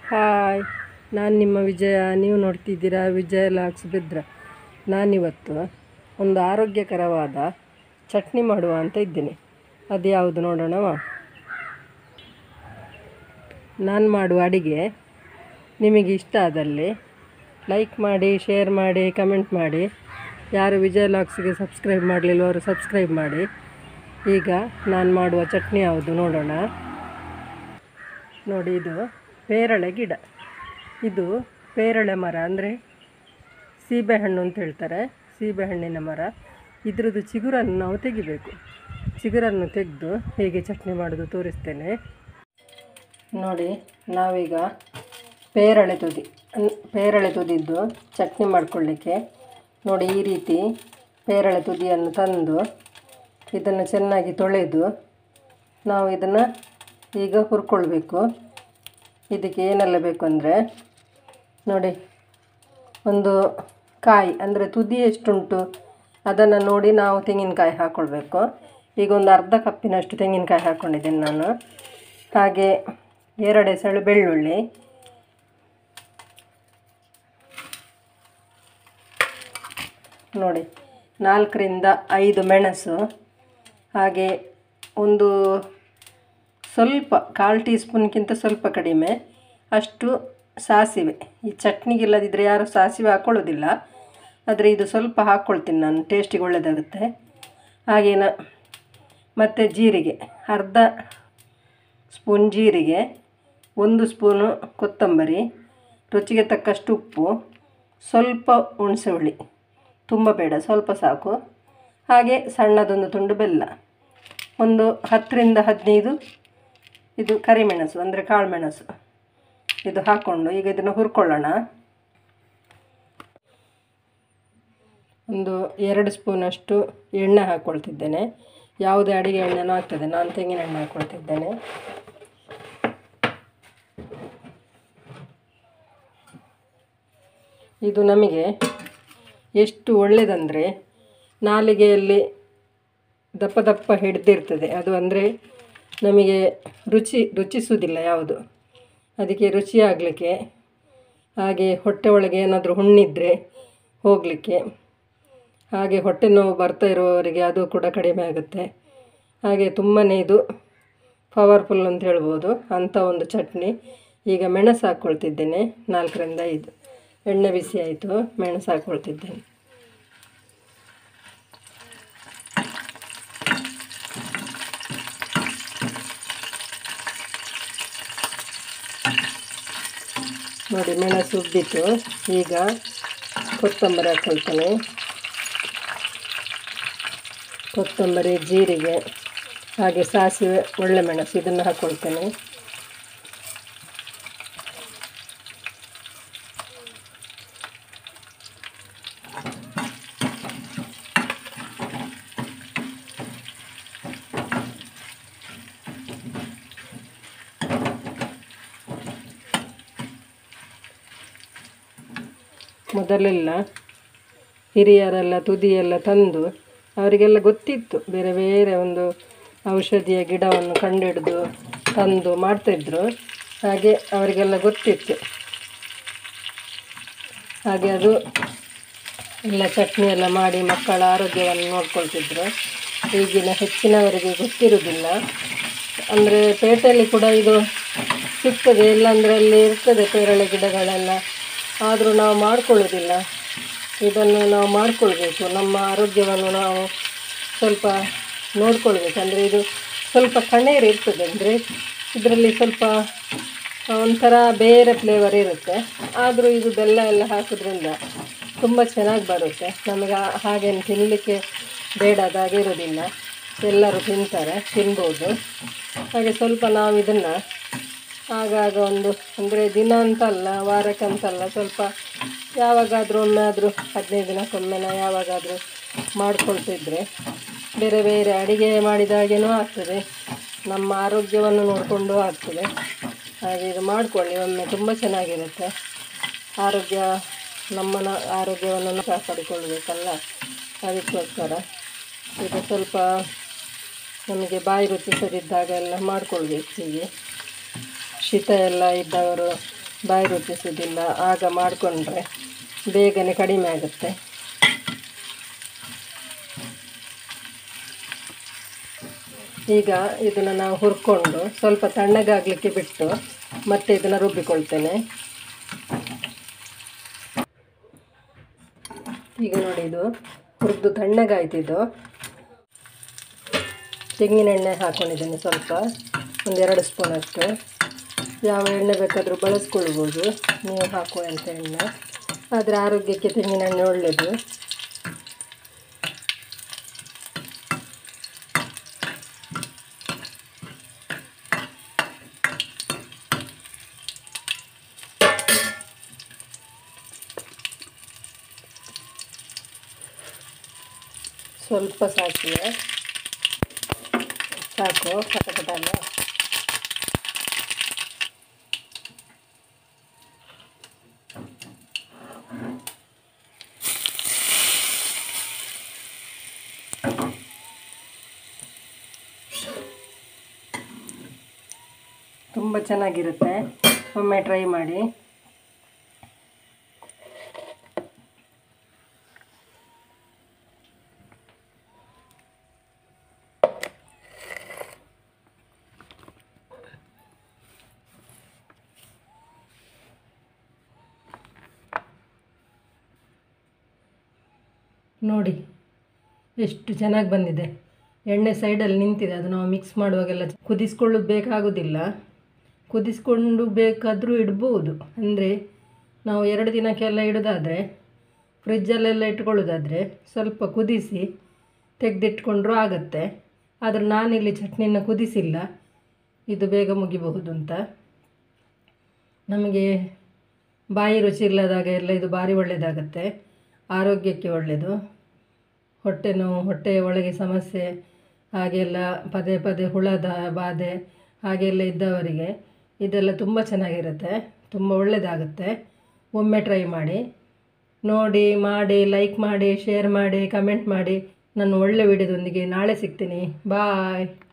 hi ನಾನು ನಿಮ್ಮ ವಿಜಯ ನೀವು ನೋಡ್ತಿದ್ದೀರಾ ವಿಜಯ ಲಾಕ್ಸ್ ಬಿದ್ರ ನಾನಿವತ್ತು ಒಂದು ಆರೋಗ್ಯಕರವಾದ ಚಟ್ನಿ ಮಾಡುವ ಅಂತ ಇದ್ದೀನಿ ಅದು ಯಾವುದು ನೋಡೋಣವಾ ನಾನು ಮಾಡುವ ಅಡಿಗೆ ನಿಮಗೆ ಇಷ್ಟ ಆದಲ್ಲಿ ಲೈಕ್ ಮಾಡಿ ಶೇರ್ ಮಾಡಿ ಕಮೆಂಟ್ ಮಾಡಿ ಯಾರು ವಿಜಯ ಲಾಕ್ಸ್ಗೆ ಸಬ್ಸ್ಕ್ರೈಬ್ ಮಾಡಲಿಲ್ಲ ಅವರು ಸಬ್ಸ್ಕ್ರೈಬ್ ಮಾಡಿ ಈಗ ನಾನು ಮಾಡುವ ಚಟ್ನಿ ಯಾವುದು ನೋಡೋಣ ನೋಡಿ ಇದು ಪೇರಳೆ ಗಿಡ ಇದು ಪೇರಳೆ ಮರ ಅಂದರೆ ಸೀಬೆಹಣ್ಣು ಅಂತ ಹೇಳ್ತಾರೆ ಸೀಬೆಹಣ್ಣಿನ ಮರ ಇದ್ರದ್ದು ಚಿಗುರನ್ನು ನಾವು ತೆಗಿಬೇಕು ಚಿಗುರನ್ನು ತೆಗೆದು ಹೇಗೆ ಚಟ್ನಿ ಮಾಡೋದು ತೋರಿಸ್ತೇನೆ ನೋಡಿ ನಾವೀಗ ಪೇರಳೆ ತುದಿ ಅನ್- ಪೇರಳೆ ತುದಿದ್ದು ಚಟ್ನಿ ಮಾಡ್ಕೊಳ್ಳಿಕ್ಕೆ ನೋಡಿ ಈ ರೀತಿ ಪೇರಳೆ ತುದಿಯನ್ನು ತಂದು ಇದನ್ನು ಚೆನ್ನಾಗಿ ತೊಳೆದು ನಾವು ಇದನ್ನು ಈಗ ಹುರ್ಕೊಳ್ಬೇಕು ಇದಕ್ಕೆ ಏನೆಲ್ಲ ಬೇಕು ಅಂದರೆ ನೋಡಿ ಒಂದು ಕಾಯಿ ಅಂದರೆ ತುದಿ ಎಷ್ಟುಂಟು ಅದನ್ನು ನೋಡಿ ನಾವು ತೆಂಗಿನಕಾಯಿ ಹಾಕ್ಕೊಳ್ಬೇಕು ಈಗ ಒಂದು ಅರ್ಧ ಕಪ್ಪಿನಷ್ಟು ತೆಂಗಿನಕಾಯಿ ಹಾಕ್ಕೊಂಡಿದ್ದೀನಿ ನಾನು ಹಾಗೆ ಎರಡು ಎಸಳು ಬೆಳ್ಳುಳ್ಳಿ ನೋಡಿ ನಾಲ್ಕರಿಂದ ಐದು ಮೆಣಸು ಹಾಗೆ ಒಂದು ಸ್ವಲ್ಪ ಕಾಲು ಟೀ ಸ್ಪೂನ್ಗಿಂತ ಸ್ವಲ್ಪ ಕಡಿಮೆ ಅಷ್ಟು ಸಾಸಿವೆ ಈ ಚಟ್ನಿಗಿಲ್ಲದಿದ್ದರೆ ಯಾರು ಸಾಸಿವೆ ಹಾಕ್ಕೊಳ್ಳೋದಿಲ್ಲ ಆದರೆ ಇದು ಸ್ವಲ್ಪ ಹಾಕ್ಕೊಳ್ತೀನಿ ನಾನು ಟೇಸ್ಟಿಗೆ ಒಳ್ಳೆಯದಾಗುತ್ತೆ ಹಾಗೇನ ಮತ್ತು ಜೀರಿಗೆ ಅರ್ಧ ಸ್ಪೂನ್ ಜೀರಿಗೆ ಒಂದು ಸ್ಪೂನು ಕೊತ್ತಂಬರಿ ರುಚಿಗೆ ತಕ್ಕಷ್ಟು ಉಪ್ಪು ಸ್ವಲ್ಪ ಹುಣಸೆ ಹುಳಿ ತುಂಬ ಬೇಡ ಸ್ವಲ್ಪ ಸಾಕು ಹಾಗೆ ಸಣ್ಣದೊಂದು ತುಂಡು ಬೆಲ್ಲ ಒಂದು ಹತ್ತರಿಂದ ಹದಿನೈದು ಇದು ಕರಿಮೆಣಸು ಅಂದರೆ ಕಾಳುಮೆಣಸು ಇದು ಹಾಕ್ಕೊಂಡು ಈಗ ಇದನ್ನು ಹುರ್ಕೊಳ್ಳೋಣ ಒಂದು ಎರಡು ಸ್ಪೂನಷ್ಟು ಎಣ್ಣೆ ಹಾಕ್ಕೊಳ್ತಿದ್ದೇನೆ ಯಾವುದೇ ಅಡಿಗೆ ಎಣ್ಣೆನೂ ಆಗ್ತದೆ ನಾನು ತೆಂಗಿನ ಎಣ್ಣೆ ಹಾಕ್ಕೊಳ್ತಿದ್ದೇನೆ ಇದು ನಮಗೆ ಎಷ್ಟು ಒಳ್ಳೆಯದಂದರೆ ನಾಲಿಗೆಯಲ್ಲಿ ದಪ್ಪ ದಪ್ಪ ಹಿಡ್ದಿರ್ತದೆ ಅದು ಅಂದರೆ ನಮಗೆ ರುಚಿ ರುಚಿಸುವುದಿಲ್ಲ ಯಾವುದು ಅದಕ್ಕೆ ರುಚಿಯಾಗಲಿಕ್ಕೆ ಹಾಗೆ ಹೊಟ್ಟೆ ಒಳಗೆ ಏನಾದರೂ ಹುಣ್ಣಿದ್ರೆ ಹೋಗಲಿಕ್ಕೆ ಹಾಗೆ ಹೊಟ್ಟೆ ನೋವು ಬರ್ತಾ ಇರುವವರಿಗೆ ಅದು ಕೂಡ ಕಡಿಮೆ ಆಗುತ್ತೆ ಹಾಗೆ ತುಂಬಾ ಇದು ಪವರ್ಫುಲ್ ಅಂತ ಹೇಳ್ಬೋದು ಅಂಥ ಒಂದು ಚಟ್ನಿ ಈಗ ಮೆಣಸು ಹಾಕ್ಕೊಳ್ತಿದ್ದೇನೆ ನಾಲ್ಕರಿಂದ ಐದು ಎಣ್ಣೆ ಬಿಸಿ ಆಯಿತು ಮೆಣಸು ಹಾಕ್ಕೊಳ್ತಿದ್ದೇನೆ ನೋಡಿ ಮೆಣಸು ಉಬ್ಬಿತು ಈಗ ಕೊತ್ತಂಬರಿ ಹಾಕ್ಕೊಳ್ತೇನೆ ಕೊತ್ತಂಬರಿ ಜೀರಿಗೆ ಹಾಗೆ ಸಾಸಿವೆ ಒಳ್ಳೆ ಮೆಣಸು ಇದನ್ನು ಹಾಕ್ಕೊಳ್ತೇನೆ ಮೊದಲೆಲ್ಲ ಹಿರಿಯರೆಲ್ಲ ತುದಿಯೆಲ್ಲ ತಂದು ಅವರಿಗೆಲ್ಲ ಗೊತ್ತಿತ್ತು ಬೇರೆ ಬೇರೆ ಒಂದು ಔಷಧಿಯ ಗಿಡವನ್ನು ಕಂಡುಹಿಡಿದು ತಂದು ಮಾಡ್ತಾಯಿದ್ರು ಹಾಗೆ ಅವರಿಗೆಲ್ಲ ಗೊತ್ತಿತ್ತು ಹಾಗೆ ಅದು ಎಲ್ಲ ಚಟ್ನಿ ಎಲ್ಲ ಮಾಡಿ ಮಕ್ಕಳ ಆರೋಗ್ಯವನ್ನು ನೋಡ್ಕೊಳ್ತಿದ್ರು ಈಗಿನ ಹೆಚ್ಚಿನವರಿಗೆ ಗೊತ್ತಿರುವುದಿಲ್ಲ ಅಂದರೆ ಪೇಟೆಯಲ್ಲಿ ಕೂಡ ಇದು ಸಿಗ್ತದೆ ಇಲ್ಲಾಂದರೆ ಅಲ್ಲಿ ಇರ್ತದೆ ಪೇರಳೆ ಗಿಡಗಳೆಲ್ಲ ಆದರೂ ನಾವು ಮಾಡ್ಕೊಳ್ಳೋದಿಲ್ಲ ಇದನ್ನು ನಾವು ಮಾಡಿಕೊಳ್ಬೇಕು ನಮ್ಮ ಆರೋಗ್ಯವನ್ನು ನಾವು ಸ್ವಲ್ಪ ನೋಡ್ಕೊಳ್ಬೇಕು ಅಂದರೆ ಇದು ಸ್ವಲ್ಪ ಕಣ್ಣೀರು ಇರ್ತದೆ ಅಂದರೆ ಇದರಲ್ಲಿ ಸ್ವಲ್ಪ ಒಂಥರ ಬೇರೆ ಫ್ಲೇವರ್ ಇರುತ್ತೆ ಆದರೂ ಇದು ಬೆಲ್ಲ ಎಲ್ಲ ಹಾಕೋದ್ರಿಂದ ತುಂಬ ಚೆನ್ನಾಗಿ ಬರುತ್ತೆ ನಮಗೆ ಆ- ಹಾಗೇನು ತಿನ್ನಲಿಕ್ಕೆ ಬೇಡದಾಗೆ ಇರೋದಿಲ್ಲ ಎಲ್ಲರೂ ತಿಂತಾರೆ ತಿನ್ಬೋದು ಹಾಗೆ ಸ್ವಲ್ಪ ನಾವು ಇದನ್ನು ಆಗಾಗ ಒಂದು ಅಂದರೆ ದಿನ ಅಂತಲ್ಲ ವಾರಕ್ಕಂತಲ್ಲ ಸ್ವಲ್ಪ ಯಾವಾಗಾದರೂ ಒಮ್ಮೆ ಆದರೂ ಹದಿನೈದು ದಿನಕ್ಕೊಮ್ಮೆನ ಯಾವಾಗಾದರೂ ಮಾಡ್ಕೊಳ್ತಿದ್ರೆ ಬೇರೆ ಬೇರೆ ಅಡಿಗೆ ಮಾಡಿದಾಗೇನೂ ಆಗ್ತದೆ ನಮ್ಮ ಆರೋಗ್ಯವನ್ನು ನೋಡಿಕೊಂಡು ಆಗ್ತದೆ ಹಾಗೆ ಇದು ಮಾಡಿಕೊಳ್ಳಿ ಒಮ್ಮೆ ತುಂಬ ಚೆನ್ನಾಗಿರುತ್ತೆ ಆರೋಗ್ಯ ನಮ್ಮನ ಆರೋಗ್ಯವನ್ನು ನಾವು ಕಾಪಾಡಿಕೊಳ್ಬೇಕಲ್ಲ ಅದಕ್ಕೋಸ್ಕರ ಇದು ಸ್ವಲ್ಪ ನಮಗೆ ಬಾಯಿ ರುಚಿಸದಿದ್ದಾಗ ಎಲ್ಲ ಮಾಡಿಕೊಳ್ಬೇಕು ಹೀಗೆ ಶೀತ ಎಲ್ಲ ಇದ್ದವರು ಬಾಯಿ ರುಚಿಸೋದಿಲ್ಲ ಆಗ ಮಾಡಿಕೊಂಡ್ರೆ ಬೇಗನೆ ಕಡಿಮೆ ಆಗುತ್ತೆ ಈಗ ಇದನ್ನು ನಾವು ಹುರ್ಕೊಂಡು ಸ್ವಲ್ಪ ತಣ್ಣಗಾಗಲಿಕ್ಕೆ ಬಿಟ್ಟು ಮತ್ತೆ ಇದನ್ನು ರುಬ್ಬಿಕೊಳ್ತೇನೆ ಈಗ ನೋಡಿ ಇದು ಹುರಿದು ತಣ್ಣಗಾಯ್ತಿದ್ದು ತೆಂಗಿನ ಎಣ್ಣೆ ಹಾಕ್ಕೊಂಡಿದ್ದೇನೆ ಸ್ವಲ್ಪ ಒಂದೆರಡು ಸ್ಪೂನಷ್ಟು ಯಾವ ಎಣ್ಣೆ ಬೇಕಾದರೂ ಬಳಸ್ಕೊಳ್ಬೋದು ನೀವು ಹಾಕುವಂಥ ಎಣ್ಣೆ ಆದರೆ ಆರೋಗ್ಯಕ್ಕೆ ತೆಂಗಿನ ಎಣ್ಣೆ ಒಳ್ಳೆಯದು ಸ್ವಲ್ಪ ಸಾಸಿವೆ ಸಾಕು ಪಟಪಟ ಅಲ್ಲ ತುಂಬ ಚೆನ್ನಾಗಿರುತ್ತೆ ಒಮ್ಮೆ ಟ್ರೈ ಮಾಡಿ ನೋಡಿ ಎಷ್ಟು ಚೆನ್ನಾಗಿ ಬಂದಿದೆ ಎಣ್ಣೆ ಸೈಡಲ್ಲಿ ನಿಂತಿದೆ ಅದು ನಾವು ಮಿಕ್ಸ್ ಮಾಡುವಾಗೆಲ್ಲ ಕುದಿಸ್ಕೊಳ್ಳೋದು ಬೇಕಾಗೋದಿಲ್ಲ ಕುದಿಸ್ಕೊಂಡು ಬೇಕಾದರೂ ಇಡ್ಬೋದು ಅಂದರೆ ನಾವು ಎರಡು ದಿನಕ್ಕೆಲ್ಲ ಇಡೋದಾದರೆ ಫ್ರಿಜ್ಜಲ್ಲೆಲ್ಲ ಇಟ್ಕೊಳ್ಳೋದಾದರೆ ಸ್ವಲ್ಪ ಕುದಿಸಿ ತೆಗೆದಿಟ್ಕೊಂಡ್ರೂ ಆಗುತ್ತೆ ಆದರೆ ನಾನಿಲ್ಲಿ ಚಟ್ನಿನ ಕುದಿಸಿಲ್ಲ ಇದು ಬೇಗ ಮುಗಿಬಹುದು ಅಂತ ನಮಗೆ ಬಾಯಿ ರುಚಿ ಇಲ್ಲದಾಗ ಎಲ್ಲ ಇದು ಭಾರಿ ಒಳ್ಳೆಯದಾಗತ್ತೆ ಆರೋಗ್ಯಕ್ಕೆ ಒಳ್ಳೆಯದು ಹೊಟ್ಟೆ ನೋವು ಹೊಟ್ಟೆಯ ಒಳಗೆ ಸಮಸ್ಯೆ ಹಾಗೆಲ್ಲ ಪದೇ ಪದೇ ಹುಳದ ಬಾಧೆ ಹಾಗೆಲ್ಲ ಇದ್ದವರಿಗೆ ಇದೆಲ್ಲ ತುಂಬ ಚೆನ್ನಾಗಿರುತ್ತೆ ತುಂಬ ಒಳ್ಳೆಯದಾಗುತ್ತೆ ಒಮ್ಮೆ ಟ್ರೈ ಮಾಡಿ ನೋಡಿ ಮಾಡಿ ಲೈಕ್ ಮಾಡಿ ಶೇರ್ ಮಾಡಿ ಕಮೆಂಟ್ ಮಾಡಿ ನಾನು ಒಳ್ಳೆ ವಿಡಿಯೋದೊಂದಿಗೆ ನಾಳೆ ಸಿಗ್ತೀನಿ ಬಾಯ್